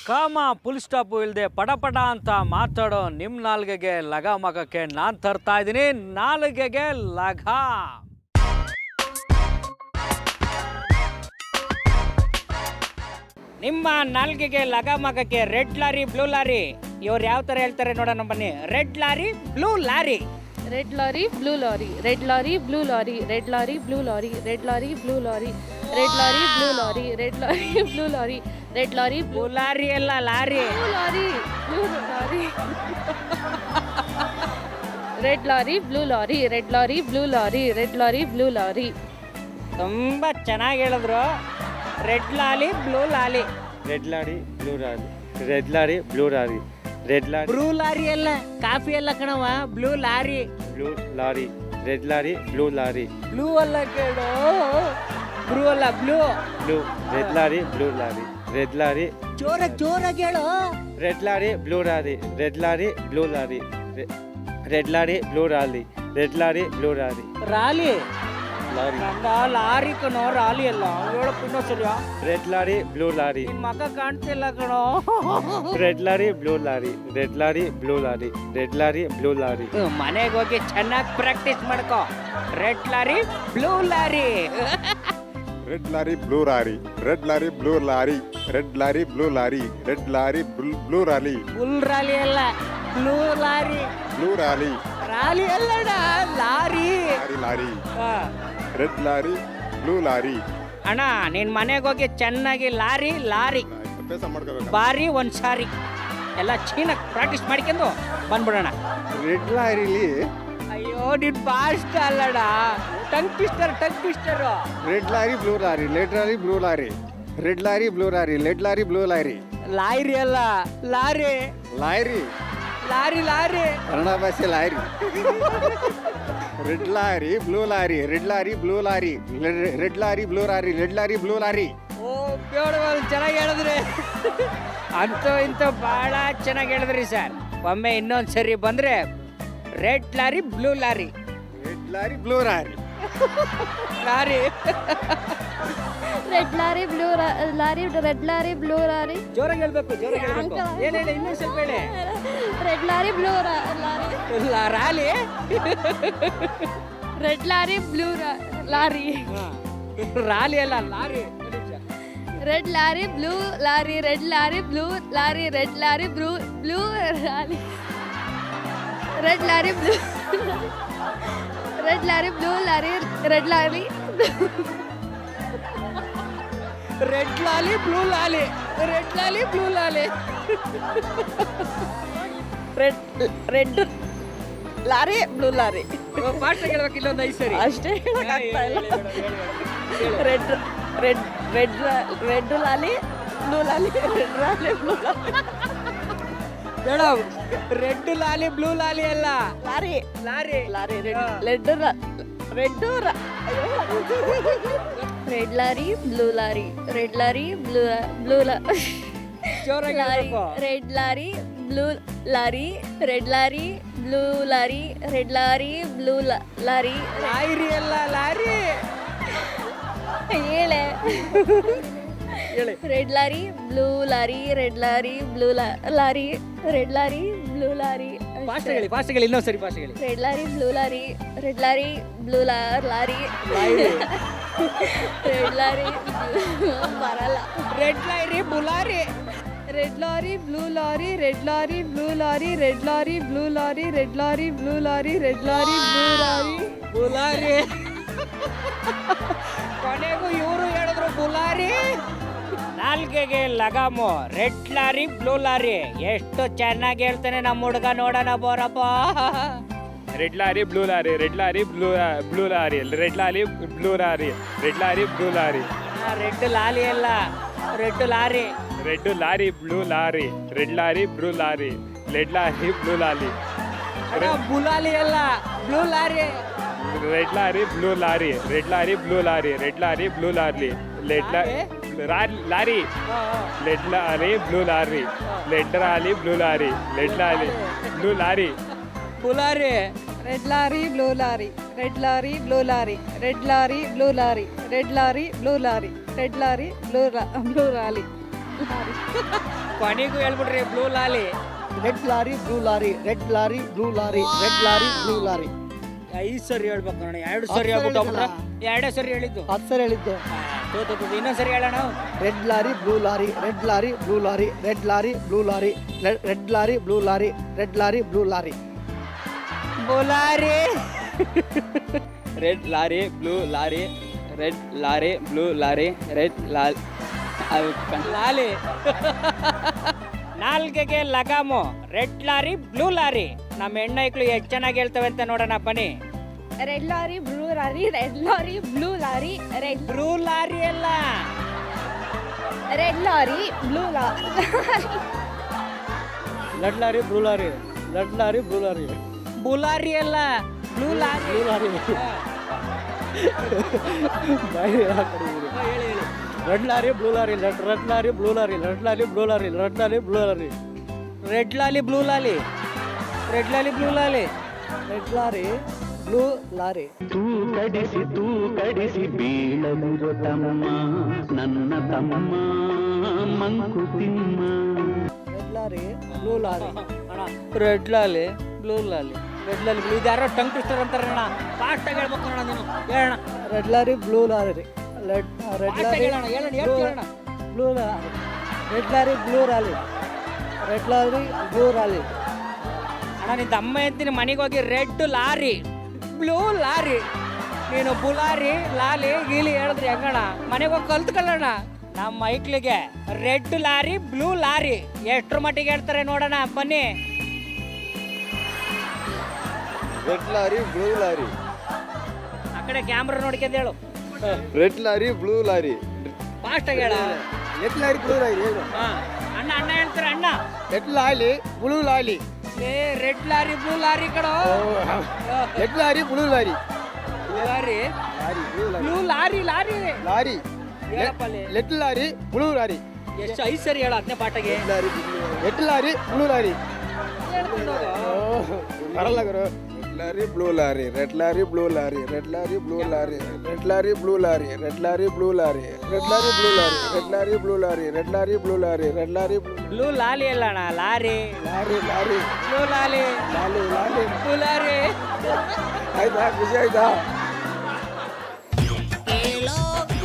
ಕಾಮ full stop ಇಲ್ಲದೆ ಪಟ ಪಟ ಅಂತ ಮಾತಾಡೋ ನಿಮ್ಮ ನಾಲ್ಗೆಗೆ ಲಗ ಮಗಕ್ಕೆ ನಾನು ತರ್ತಾ ಇದ್ದೀನಿ ನಾಲ್ಗೆಗೆ ಲಗ ನಿಮ್ಮ ನಾಲ್ಗೆಗೆ ಲಗ ಮಗಕ್ಕೆ ರೆಡ್ ಲಾರಿ ಬ್ಲೂ ಲಾರಿ ಇವ್ರು ಯಾವ ಥರ ಹೇಳ್ತಾರೆ ನೋಡೋಣ ಬನ್ನಿ red lorry blue lorry red lorry blue lorry red lorry blue lorry red lorry blue lorry red lorry blue lorry red lorry blue lorry red lorry blue lorry red lorry blue lorry ಅಲ್ಲ lorry blue lorry blue lorry red lorry blue lorry red lorry blue lorry red lorry blue lorry ತುಂಬ ಚೆನ್ನಾಗಿ ಹೇಳಿದ್ರು red lolly blue lolly red lorry blue lorry red lorry blue lorry red lorry blue lorry ಅಲ್ಲ coffee ಅಲ್ಲ ಕಣವ blue lorry blue lorry red lorry blue lorry blue ಅಲ್ಲ ಕೇಳು blue ಅಲ್ಲ blue blue red lorry blue lorry red lorry ಜೋರಾಗಿ ಜೋರಾಗಿ ಹೇಳು red lorry blue lorry red lorry blue lorry red lorry blue lorry red lorry blue lorry rally lorry ನಂದ lorry ಕಣೋ rally ಅಲ್ಲ ಹೇಳಕ್ ಇನ್ನೊಂದ್ಸರಿ ರೆಡ್ ಲಾರಿ ಬ್ಲೂ ಲಾರಿ ನಿಮ್ ಮಗ ಕಾಣ್ತಿಲ್ಲ ಕಣೋ red lorry blue lorry red lorry blue lorry red lorry blue lorry ಮನೆಗೆ ಹೋಗಿ ಚೆನ್ನಾಗಿ ಪ್ರಾಕ್ಟೀಸ್ ಮಾಡ್ಕೋ red lorry blue lorry red lorry blue lorry red lorry blue lorry red lorry blue lorry red lorry blue lorry full rally ಅಲ್ಲ blue lorry blue lorry rally ಅಲ್ಲಡ lorry lorry lorry ಹಾ. Red lorry blue lorry ಅಣ್ಣ ನಿನ್ ಮನೆಗೆ ಹೋಗಿ ಚೆನ್ನಾಗಿ lorry lorry ಅಭ್ಯಾಸ ಮಾಡ್ಕೋಬೇಕು ಬಾರಿ ಒಂದ್ ಸಾರಿ ಎಲ್ಲ ಚೀನಾಗಿ ಪ್ರಾಕ್ಟೀಸ್ ಮಾಡ್ಕೊಂಡು ಬಂದ್ಬಿಡೋಣ ರೆಡ್ ಲಾರಿಲಿ ಅಯ್ಯೋ ನಿನ್ ಬಾಷ್ಟ ಅಲ್ಲಡ tongue twister tongue twister red lorry blue lorry red lorry blue lorry red lorry blue lorry red lorry blue lorry lorry ಅಲ್ಲ lorry lorry lorry lorry Kannada ಭಾಷೆ lorry red lorry blue lorry red lorry blue lorry red lorry blue lorry red lorry blue lorry ಓ beautiful ಚೆನ್ನಾಗಿ ಹೇಳಿದ್ರಿ ಅಂತೂ ಇಂತೂ ಬಹಳ ಚೆನ್ನಾಗಿ ಹೇಳಿದ್ರಿ ಸರ್ ಒಮ್ಮೆ ಇನ್ನೊಂದ್ ಸರಿ ಬಂದ್ರೆ red lorry blue lorry red lorry blue lorry lorry red lorry blue lorry red lorry blue lorry ಜೋರಾಗಿ ಹೇಳ್ಬೇಕು ಜೋರಾಗಿ ಹೇಳ್ಬೇಕು ಏನ್ ಹೇಳಿ ಇನ್ನೊಂದ್ ಸ್ವಲ್ಪ ಹೇಳಿ ರೆಡ್ ಲಾರಿ ಬ್ಲೂ ಲಾರಿ ಲ- rally red lorry blue lorry rally ಅಲ್ಲ lorry red lorry blue lorry red lorry blue lorry red lorry blue blue lorry red lorry blue red lorry blue lorry red lorry red lolly blue lolly red lolly blue lolly red red lorry blue lorry fast ಹೇಳ್ಬೇಕು ಇಲ್ಲೊಂದು ಐದು ಸರಿ ಅಷ್ಟೇ ಹೇಳಕ್ಕಾಗ್ತಾ ಇಲ್ಲ red red red red lolly blue lolly red lolly blue lolly madam red lolly blue ಲಾಲಿ ಅಲ್ಲ lorry lorry lorry red red red red lorry blue lorry red lorry blue blue ಜೋರಾಗಿ ಲಾರಿ ಹೇಳ್ಬೇಕು red lorry blue lorry red lorry blue lorry red lorry blue lorry lorry ಅಲ್ಲ lorry ಹೇಳೆ ಹೇಳಿ red lorry blue lorry red lorry blue lorry red lorry blue lorry fast ಹೇಳಿ fast ಹೇಳಿ ಇನ್ನೊಂದ್ ಸರಿ fast ಹೇಳಿ red lorry blue lorry red lorry blue lorry red lorry ಬರಲ್ಲ red lorry blue lorry red lorry blue lorry red lorry blue lorry red lorry blue lorry red lorry blue lorry red lorry blue lorry blue lorry ಕೊನೆಗೂ ಇವರು ಹೇಳಿದ್ರು blue lorry ನಾಲ್ಗೆಗೆ ಲಗಾಮು red lorry blue lorry ಎಷ್ಟು ಚೆನ್ನಾಗಿ ಹೇಳ್ತಾನೆ ನಮ್ಮ ಹುಡುಗ ನೋಡೋಣ Borappa red lorry blue lorry red lorry blue blue lorry red lorry blue lorry red lorry blue lorry red lolly ಅಲ್ಲ red lorry red lorry blue lorry red lorry blue lorry red lorry blue lorry ಅಣ್ಣ, blue lolly ಅಲ್ಲ blue lorry red lorry blue lorry red lorry blue lorry red lorry blue lorry red lorry red lorry blue lorry red lorry blue lorry red lorry blue lorry blue lorry red lorry blue lorry red lorry blue lorry red lorry blue lorry red lorry blue lorry red lorry blue blue lorry ಕೊನೆಗೂ ಹೇಳ್ಬಿಟ್ರಿ blue lolly red lorry blue lorry red lorry blue lorry red lorry blue lorry ಐದು ಸರಿ ಹೇಳ್ಬೇಕು ನೋಡ ಎರಡು ಸರಿ ಹತ್ತು ಹೇಳ್ಬಿಟ್ಟು ಹೇಳಿದ್ನಲ್ಲ. ಎರಡೇ ಸರಿ ಹೇಳಿದ್ದು ಹತ್ತು ಸರಿ ಹೇಳಿದ್ದು ತೋ, ತೋ, ತೋ, ಇನ್ನೊಂದ್ ಸರಿ ಹೇಳೋಣ red lorry blue lorry red lorry blue lorry red lorry blue lorry red lorry blue lorry red lorry blue lorry blue lorry red lorry blue lorry red lorry blue lorry red ಲಾಲ್ ಅದು ಕನ್- ಲಾಲಿ ನಾಲ್ಗೆಗೆ ಲಗಾಮು ರೆಡ್ ಲಾರಿ ಬ್ಲೂ ಲಾರಿ ನಮ್ಮ ಹೆಣ್ಣೈಕ್ಳು ಎಷ್ಟು ಚೆನ್ನಾಗಿ ಹೇಳ್ತವೆ ಅಂತ ನೋಡೋಣ ಬನ್ನಿ red lorry blue lorry red lorry blue lorry red blue lorry ಅಲ್ಲ red lorry blue lorry red lorry blue lorry red lorry blue lorry blue lorry ಅಲ್ಲ blue lorry blue lorry red lorry blue lorry red red lorry blue lorry red lorry blue lorry red lorry blue lorry red lolly blue lolly red lolly blue lolly red lorry blue lorry ತೂ ಕಡಿಸಿ ತೂ ಕಡಿಸಿ ಬೀಳಲಿರೋ ತಮ್ಮ ನನ್ನ ತಮ್ಮ ಮಂಕುತಿಮ್ಮ red lorry blue lorry ಅಣ್ಣ red lolly blue lolly red lolly blue ಇದ್ಯಾರೋ ಟಂಗ್ ಟ್ವಿಸ್ಟರ್ ಅಂತಾರೆ ಅಣ್ಣ ಫಾಸ್ಟಾಗಿ ಹೇಳ್ಬೇಕು ಅಣ್ಣ ನೀನು ಹೇಳೋಣ red lorry blue lorry red red ಫಾಸ್ಟಾಗಿ ಲಾರಿ ಹೇಳೋಣ ಹೇಳೋಣ ಹೇಳ್ತೀರಣ್ಣ blue lorry red lorry blue lorry red lorry blue lorry ಅಣ್ಣ ನಿಂದ ಅಮ್ಮ ಅಂತೀನಿ ಮನೆಗೆ ಹೋಗಿ ರೆಡ್ ಲಾರಿ ಬ್ಲೂ ಲಾರಿ ನೀನು ಬುಲಾರಿ ಲಾಲಿ ಗೀಲಿ ಹೇಳಿದ್ರಿ ಹೆಂಗಣ್ಣ ಮನೆಗೆ ಹೋಗಿ ಕಲ್ತ್ಕೊಳ್ಳೋಣ ನಮ್ಮ ಮೈಕ್ಳಿಗೆ ರೆಡ್ ಲಾರಿ ಬ್ಲೂ ಲಾರಿ ಎಷ್ಟ್ರ ಮಟ್ಟಿಗೆ ಹೇಳ್ತಾರೆ ನೋಡೋಣ ಬನ್ನಿ ರೆಡ್ ಲಾರಿ ಬ್ಲೂ ಲಾರಿ ಆ ಕಡೆ ಕ್ಯಾಮ್ರಾ ನೋಡ್ಕೊಂಡು ಹೇಳು ರೆಡ್ ಲಾರಿ ಬ್ಲೂ ಲಾರಿ ಫಾಸ್ಟಾಗಿ ಹೇಳ ರೆಡ್ ಲಾರಿ ಬ್ಲೂ ಲಾರಿ ಹೇಳು ಹಾ ಅಣ್ಣ ಅಣ್ಣ ಹೇಳ್ತಾರೆ ಅಣ್ಣ ರೆಡ್ ಲಾರಿ ಬ್ಲೂ ಲಾರಿ ಏ ರೆಡ್ ಲಾರಿ ಬ್ಲೂ ಲಾರಿ ಕಡೋ red lorry blue lorry lorry lorry blue lorry blue lorry lorry lorry ಹೇಳಪ್ಪ ಅಲ್ಲಿ. ರೆಡ್ ಲಾರಿ ಬ್ಲೂ ಲಾರಿ ಎಷ್ಟು ಐದು ಸರಿ ಹೇಳು ಹತ್ತನೇ ಪಾಠಗೆ ರೆಡ್ ಲಾರಿ ಬ್ಲೂ ಲಾರಿ ಬರಲ್ಲ ಗುರು red lorry blue lorry red lorry blue lorry red lorry blue lorry red lorry blue lorry red lorry blue lorry red lorry blue lorry red lorry blue lorry red lorry blue lorry red lorry blue blue ಲಾಲಿ ಅಲ್ಲ ಅಣ್ಣ lorry lorry lorry blue ಲಾಲಿ ಲಾಲಿ ಲಾಲಿ blue lorry ಆಯ್ತಾ ಖುಷಿ ಆಯ್ತಾ ಕೇಳೋ